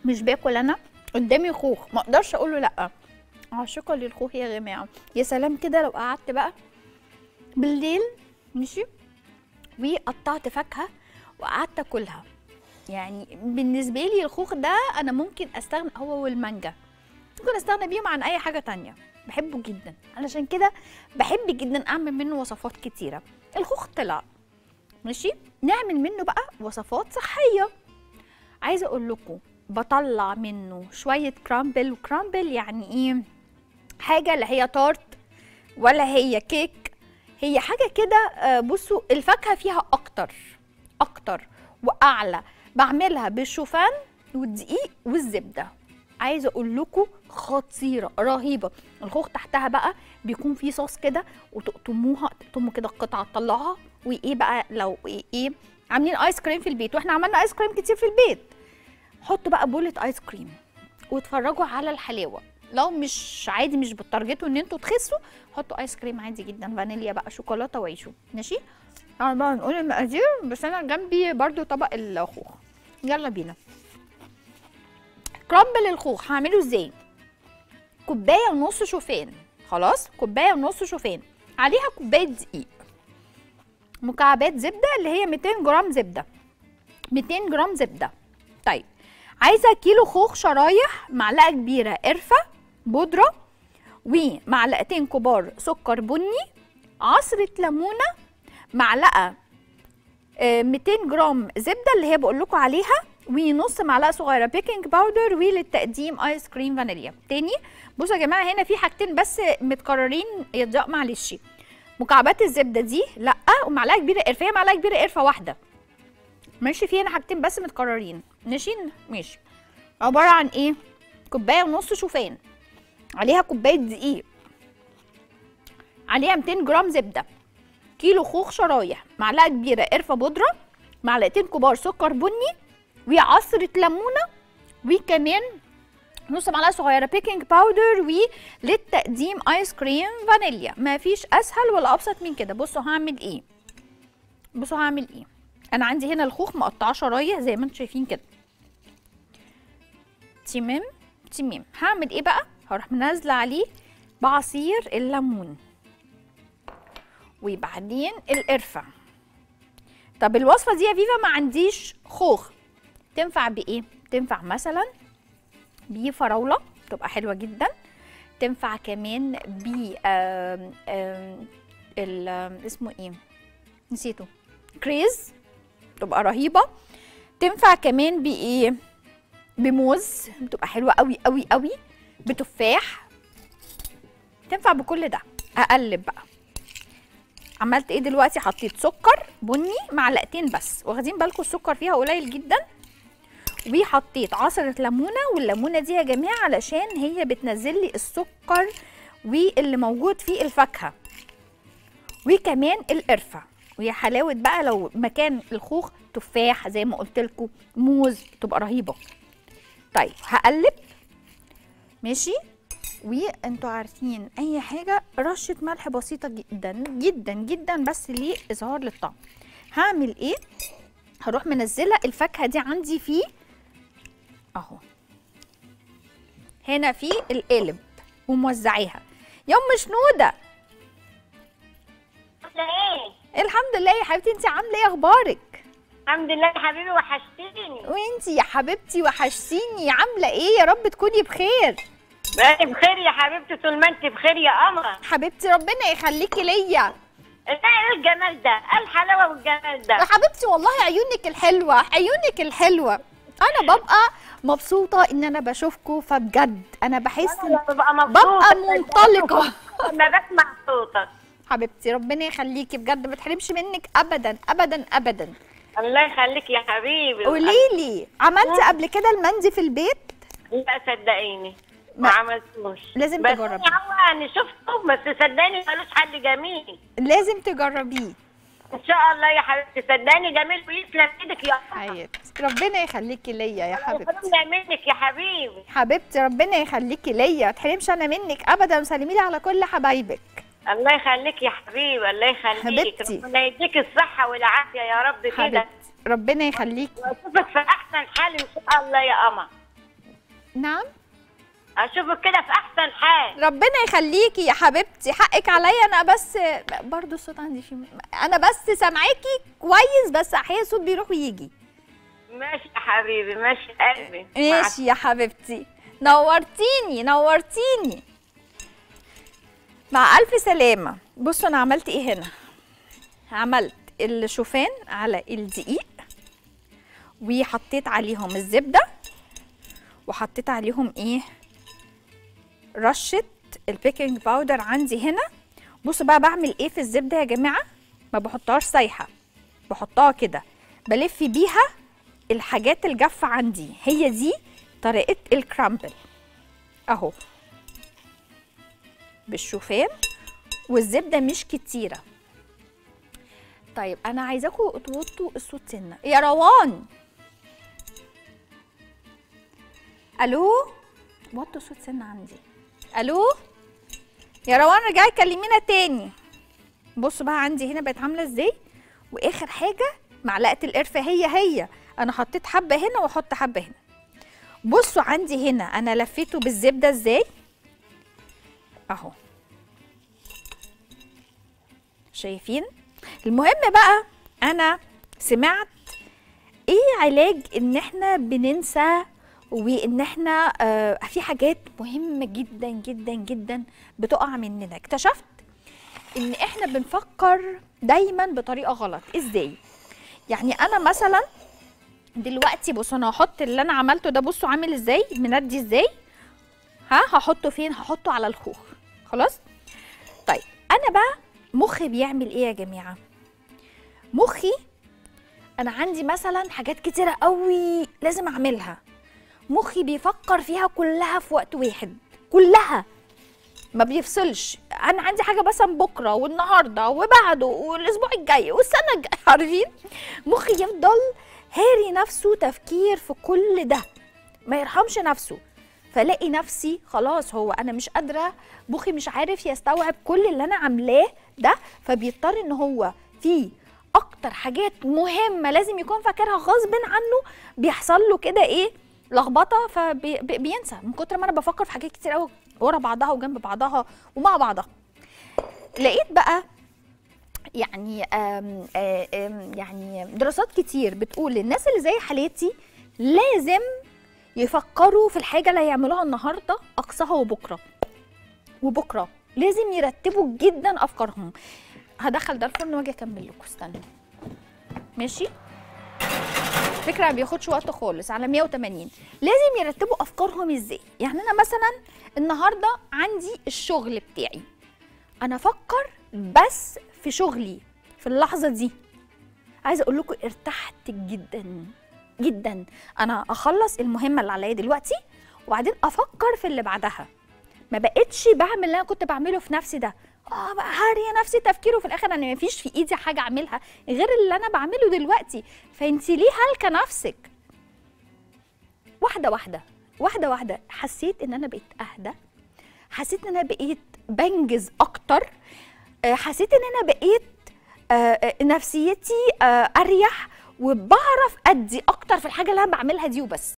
مش باكل انا قدامي خوخ ما اقدرش اقول له لا عاشقه للخوخ يا جماعه يا سلام كده لو قعدت بقى بالليل ماشي وقطعت فاكهه وقعدت اكلها يعني بالنسبه لي الخوخ ده انا ممكن استغنى هو والمانجا ممكن استغنى بيهم عن اي حاجه تانية بحبه جدا علشان كده بحب جدا اعمل منه وصفات كتيره الخوخ طلع ماشي نعمل منه بقى وصفات صحيه عايزه اقول لكم بطلع منه شويه كرامبل وكرامبل يعني ايه حاجه لا هي تارت ولا هي كيك هي حاجه كده آه، بصوا الفاكهه فيها اكتر اكتر واعلى بعملها بالشوفان والدقيق والزبده عايزه اقول لكم خطيره رهيبه الخوخ تحتها بقى بيكون فيه صوص كده وتقطموها تقطموا كده القطعه تطلعها وايه بقى لو ايه, إيه عاملين ايس كريم في البيت واحنا عملنا ايس كريم كتير في البيت حطوا بقى بولة ايس كريم واتفرجوا على الحلاوه لو مش عادي مش بتارجتوا ان انتوا تخسوا حطوا ايس كريم عادي جدا فانيليا بقى شوكولاته وعيشوا ماشي طبعا بقى نقول المقادير بس انا جنبي برضو طبق الخوخ يلا بينا كرامبل الخوخ هعمله ازاي كوبايه ونص شوفان خلاص كوبايه ونص شوفان عليها كوبايه دقيق مكعبات زبده اللي هي 200 جرام زبده 200 جرام زبده طيب عايزه كيلو خوخ شرايح معلقه كبيره قرفه بودره ومعلقتين كبار سكر بني عصره ليمونه معلقه آه، 200 جرام زبده اللي هي بقول لكم عليها ونص معلقه صغيره بيكنج باودر وللتقديم ايس كريم فانيليا تاني بصوا يا جماعه هنا في حاجتين بس متكررين يضيق معلش مكعبات الزبده دي لا ومعلقه كبيره قرفه هي معلقه كبيره قرفه واحده ماشي في هنا حاجتين بس متكررين ماشي ماشي عباره عن ايه كوبايه ونص شوفان عليها كوبايه دقيق عليها 200 جرام زبده كيلو خوخ شرايح معلقه كبيره قرفه بودره معلقتين كبار سكر بني وعصره ليمونه وكمان نص معلقه صغيره بيكنج باودر وللتقديم ايس كريم فانيليا مفيش اسهل ولا ابسط من كده بصوا هعمل ايه بصوا هعمل ايه انا عندي هنا الخوخ مقطعه شرايح زي ما انتم شايفين كده تمام تمام هعمل ايه بقى هروح منزله عليه بعصير الليمون وبعدين القرفه طب الوصفه دي يا فيفا ما عنديش خوخ تنفع بايه تنفع مثلا بفراوله تبقى حلوه جدا تنفع كمان ب آم، آم، ال- آم، اسمه ايه نسيته كريز تبقى رهيبه تنفع كمان بايه بموز بتبقى حلوه قوي قوي قوي بتفاح تنفع بكل ده اقلب بقى عملت ايه دلوقتي حطيت سكر بني معلقتين بس واخدين بالكم السكر فيها قليل جدا وحطيت عصرة ليمونة والليمونة دي يا جماعة علشان هي بتنزل لي السكر واللي موجود في الفاكهة وكمان القرفة ويا حلاوة بقى لو مكان الخوخ تفاح زي ما قلت لكم موز تبقى رهيبة طيب هقلب ماشي وانتوا عارفين اي حاجة رشة ملح بسيطة جدا جدا جدا بس لإظهار للطعم هعمل ايه هروح منزلة الفاكهة دي عندي فيه اهو هنا في القالب وموزعيها يا ام شنوده عاملة ايه؟ الحمد لله يا حبيبتي انت عامله ايه اخبارك الحمد لله يا حبيبي وحشتيني وانت يا حبيبتي وحشتيني عامله ايه يا رب تكوني بخير بقيت بخير يا حبيبتي طول ما انت بخير يا قمر حبيبتي ربنا يخليكي ليا لا ايه الجمال ده؟ ايه الحلاوه والجمال ده؟ يا حبيبتي والله عيونك الحلوه عيونك الحلوه انا ببقى مبسوطه ان انا بشوفكم فبجد انا بحس أنا إن- ببقى مبسوطه ببقى منطلقه لما بسمع صوتك حبيبتي ربنا يخليكي بجد ما تحرمش منك ابدا ابدا ابدا الله يخليك يا حبيبي قولي لي عملتي قبل كده المندي في البيت لا صدقيني ما- ما عملتوش لازم بس تجربي. هو انا شفته بس صدقني ملوش حل جميل لازم تجربيه ان شاء الله يا حبيبتي صدقني جميل ويسلم ايدك يا قمر حياتي ربنا يخليكي ليا يا حبيبتي يحرمنا منك يا حبيبي حبيبتي ربنا يخليكي ليا ما تحرمش انا منك ابدا وسلمي لي على كل حبايبك الله يخليك يا حبيبي الله يخليك حبيبتي. ربنا يديك الصحة والعافية يا رب كده حبيبتي ربنا يخليكي واشوفك في أحسن حال إن شاء الله يا قمر نعم اشوفك كده في احسن حال ربنا يخليكي يا حبيبتي حقك عليا انا بس برضو الصوت عندي فيه انا بس سامعاكي كويس بس احيانا الصوت بيروح ويجي ماشي يا حبيبي ماشي يا قلبي ماشي يا حبيبتي نورتيني نورتيني مع الف سلامه بصوا انا عملت ايه هنا عملت الشوفان على الدقيق وحطيت عليهم الزبده وحطيت عليهم ايه رشه البيكنج باودر عندي هنا بصوا بقى بعمل ايه في الزبده يا جماعه ما بحطهاش سايحه بحطها كده بلف بيها الحاجات الجافه عندي هي دي طريقه الكرامبل اهو بالشوفان والزبده مش كتيره طيب انا عايزاكم توطوا الصوت سنه يا روان الو وطوا الصوت سنه عندي الو يا روان رجعي كلمينا تاني بصوا بقى عندي هنا بقت عامله ازاي واخر حاجه معلقه القرفه هي هي انا حطيت حبه هنا واحط حبه هنا بصوا عندي هنا انا لفيته بالزبده ازاي اهو شايفين المهم بقى انا سمعت ايه علاج ان احنا بننسى وان احنا آه في حاجات مهمه جدا جدا جدا بتقع مننا اكتشفت ان احنا بنفكر دايما بطريقه غلط ازاي يعني انا مثلا دلوقتي بصوا انا هحط اللي انا عملته ده بصوا عامل ازاي مندي ازاي ها هحطه فين هحطه على الخوخ خلاص طيب انا بقى مخي بيعمل ايه يا جماعه مخي انا عندي مثلا حاجات كتيره قوي لازم اعملها مخي بيفكر فيها كلها في وقت واحد كلها ما بيفصلش انا عندي حاجه مثلا بكره والنهارده وبعده والاسبوع الجاي والسنه الجايه عارفين مخي يفضل هاري نفسه تفكير في كل ده ما يرحمش نفسه فلاقي نفسي خلاص هو انا مش قادره مخي مش عارف يستوعب كل اللي انا عاملاه ده فبيضطر ان هو في اكتر حاجات مهمه لازم يكون فاكرها غصب عنه بيحصل له كده ايه لخبطه فبينسى من كتر ما انا بفكر في حاجات كتير قوي ورا بعضها وجنب بعضها ومع بعضها لقيت بقى يعني آم آم يعني دراسات كتير بتقول الناس اللي زي حالتي لازم يفكروا في الحاجه اللي هيعملوها النهارده اقصاها وبكره وبكره لازم يرتبوا جدا افكارهم هدخل ده الفرن واجي اكمل لكم استنوا ماشي فكرة ما بياخدش وقت خالص على 180 لازم يرتبوا افكارهم ازاي يعني انا مثلا النهارده عندي الشغل بتاعي انا افكر بس في شغلي في اللحظه دي عايزه اقول لكم ارتحت جدا جدا انا اخلص المهمه اللي عليا دلوقتي وبعدين افكر في اللي بعدها ما بقتش بعمل اللي انا كنت بعمله في نفسي ده اه بقى هاريه نفسي تفكير وفي الاخر انا مفيش في ايدي حاجه اعملها غير اللي انا بعمله دلوقتي فانت ليه هلكه نفسك واحده واحده واحده واحده حسيت ان انا بقيت اهدى حسيت ان انا بقيت بنجز اكتر آه، حسيت ان انا بقيت آه، آه، نفسيتي آه، اريح وبعرف ادي اكتر في الحاجه اللي انا بعملها دي وبس